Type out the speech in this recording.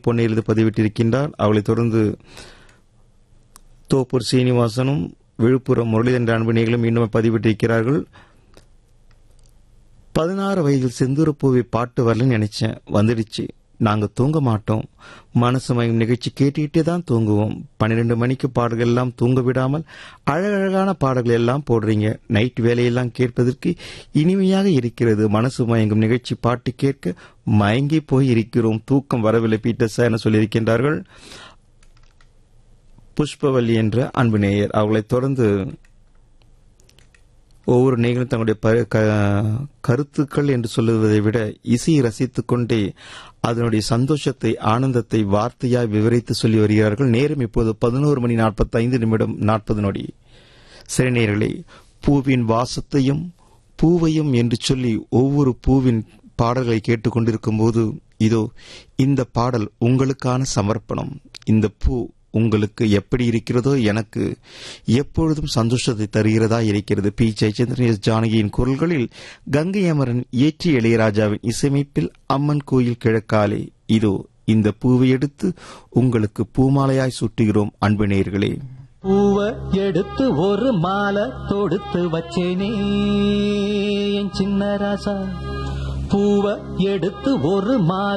பொன்னையிலிருந்து பதிவிட்டிருக்கின்றார் அவளைத் தொடர்ந்து தோப்பூர் சீனிவாசனும் விழுப்புரம் முரளிதரன் அன்பணிகளும் இன்னும் பதிவிட்டிருக்கிறார்கள் பதினாறு வயதில் செந்தூரப்பூவை பாட்டு வரலன்னு நினைச்சேன் வந்துடுச்சு நாங்க தூங்க மாட்டோம் மனசு மயம் நிகழ்ச்சி கேட்டுக்கிட்டே தான் தூங்குவோம் பன்னிரெண்டு மணிக்கு பாடல்கள் எல்லாம் தூங்க விடாமல் அழகழகான பாடல்கள் எல்லாம் போடுறீங்க நைட் வேலையெல்லாம் கேட்பதற்கு இனிமையாக இருக்கிறது மனசு மயங்கும் நிகழ்ச்சி பாட்டு கேட்க மயங்கி போய் இருக்கிறோம் தூக்கம் வரவில்லை பீட்டர் சார் என சொல்லியிருக்கின்றார்கள் புஷ்பவல்லி என்ற அன்பு நேயர் அவர்களைத் தொடர்ந்து ஒவ்வொரு நேயர்களும் தங்களுடைய ப- க- கருத்துக்கள் என்று சொல்லுவதை விட இசையை ரசித்துக் கொண்டே அதனுடைய சந்தோஷத்தை ஆனந்தத்தை வார்த்தையாய் விவரித்து சொல்லி வருகிறார்கள் நேரம் இப்போது பதினோரு மணி நாற்பத்தைந்து நிமிடம் நாற்பது நொடி சரி நேயர்களே பூவின் வாசத்தையும் பூவையும் என்று சொல்லி ஒவ்வொரு பூவின் பாடல்களை கேட்டுக்கொண்டிருக்கும் போது இதோ இந்த பாடல் உங்களுக்கான சமர்ப்பணம் இந்த பூ உங்களுக்கு எப்படி இருக்கிறதோ எனக்கு எப்பொழுதும் சந்தோஷத்தை தருகிறதா இருக்கிறது பி ஜெயச்சந்திரன் எஸ் ஜானகியின் குரல்களில் கங்கை அமரன் இயற்றி இளையராஜாவின் இசையமைப்பில் அம்மன் கோயில் கிழக்காலே இதோ இந்த பூவை எடுத்து உங்களுக்கு பூமாலையாய் சுட்டுகிறோம் அன்பு நேயர்களே பூவ எடுத்து ஒரு மாலை தொடுத்து வச்சேனே என் சின்ன ராசா பூவ எடுத்து ஒரு மாலை